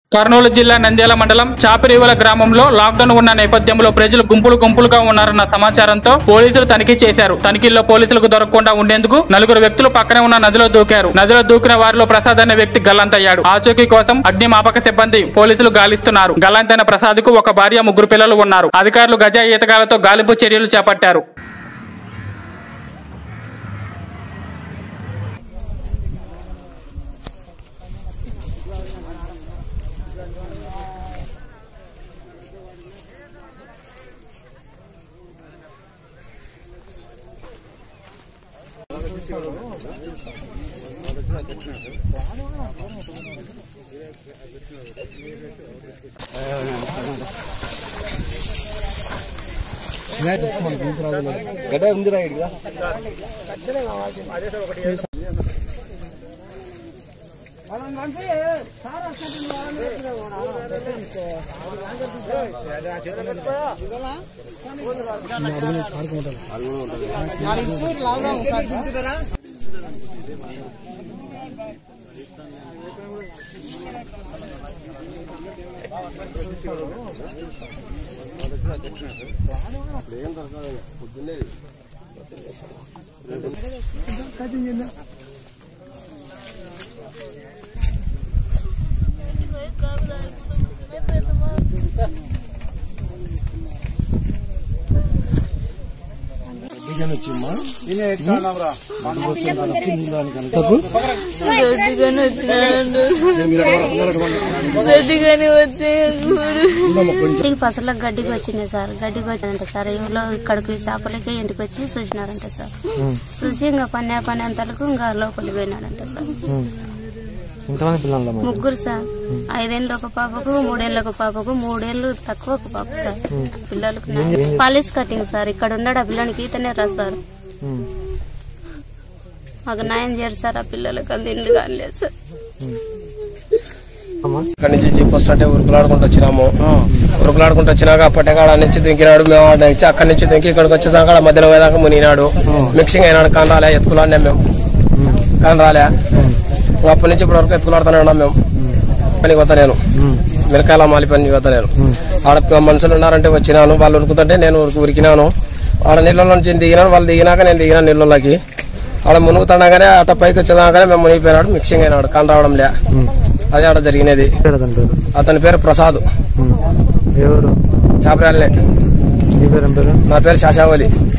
కర్నూలు జిల్లా నంద్యాల మండలం చాపిరివల గ్రామంలో లాక్డౌన్ ఉన్న నేపథ్యంలో ప్రజలు గుంపులు గుంపులుగా ఉన్నారన్న సమాచారంతో పోలీసులు తనిఖీ చేశారు తనిఖీల్లో పోలీసులకు దొరకకుండా ఉండేందుకు నలుగురు వ్యక్తులు పక్కనే ఉన్న నదిలో దూకారు నదిలో దూకిన వారిలో ప్రసాద్ అనే వ్యక్తి గల్లంతయ్యాడు ఆచూకీ కోసం అగ్నిమాపక సిబ్బంది పోలీసులు గాలిస్తున్నారు గల్లంతైన ప్రసాద్ కు ఒక భార్య ముగ్గురు పిల్లలు ఉన్నారు అధికారులు గజా ఈతగాలతో గాలింపు చర్యలు చేపట్టారు గడ్డ ఉందిరా ఇడిగా గట్టిగానే వచ్చినాడు గట్టిగానే వచ్చే ఇంటికి పసలకు గడ్డికి వచ్చినాయి సార్ గడ్డికి వచ్చినంట సార్ ఎవరో ఇక్కడికి చేపలకి ఇంటికి వచ్చి చూసినారంట సార్ చూసి ఇంకా పని పని అంతలకు ఇంకా లోపలికి పోయినాడంట సార్ ఎంతమంది పిల్లలు ముగ్గురు సార్ ఐదేళ్ళ ఒక పాపకు మూడేళ్ళ ఒక పాపకు మూడేళ్ళు తక్కువ ఒక పాప సార్ పిల్లలకు పాలిస్ కటింగ్ సార్ ఇక్కడ ఉన్నాడు ఆ పిల్లనికి ఈతనే రా సార్ మాకు న్యాయం చేయరు సార్ ఆ పిల్లలకు అంత ఇండ్లు కాలేదు సార్ అక్కడి నుంచి జీప్ వస్తుంటే ఉరుకులాడుకుంటూ వచ్చినాము ఉరుకులాడుకుంటూ వచ్చినాక పట్టెకాడ నుంచి దింకినాడు మేము ఆడ నుంచి అక్కడి నుంచి దింకి ఇక్కడికి వచ్చేదాకా ఆడ మధ్యలో పోయేదాకా మునిగినాడు మిక్సింగ్ అయినాడు కాని రాలే ఎత్తుకులాడినాం మేము కాని రాలే ఇంకా అప్పటి నుంచి ఇప్పటి వరకు ఎత్తుకులాడుతూనే ఉన్నాం మేము పనికి పోతా నేను మిరకాయల మాలి పని పోతా నేను ఆడ మనుషులు ఉన్నారంటే వచ్చినాను వాళ్ళు ఉరుకుతుంటే నేను ఉరికి ఉరికినాను ఆడ నీళ్ళలో నుంచి దిగినాను వాళ్ళు దిగినాక నేను దిగినాను నీళ్ళలోకి ఆడ మునుగుతుండగానే అట్ట పైకి వచ్చేదాకానే మేము మునిగిపోయినాడు మిక్సింగ్ అయినాడు కాని రావడం లే అదే ఆడ జరిగినది అతని పేరు అతని పేరు ప్రసాద్ ఎవరు చాపరాలనే నీ పేరు ఏం పేరు నా పేరు శాశావలి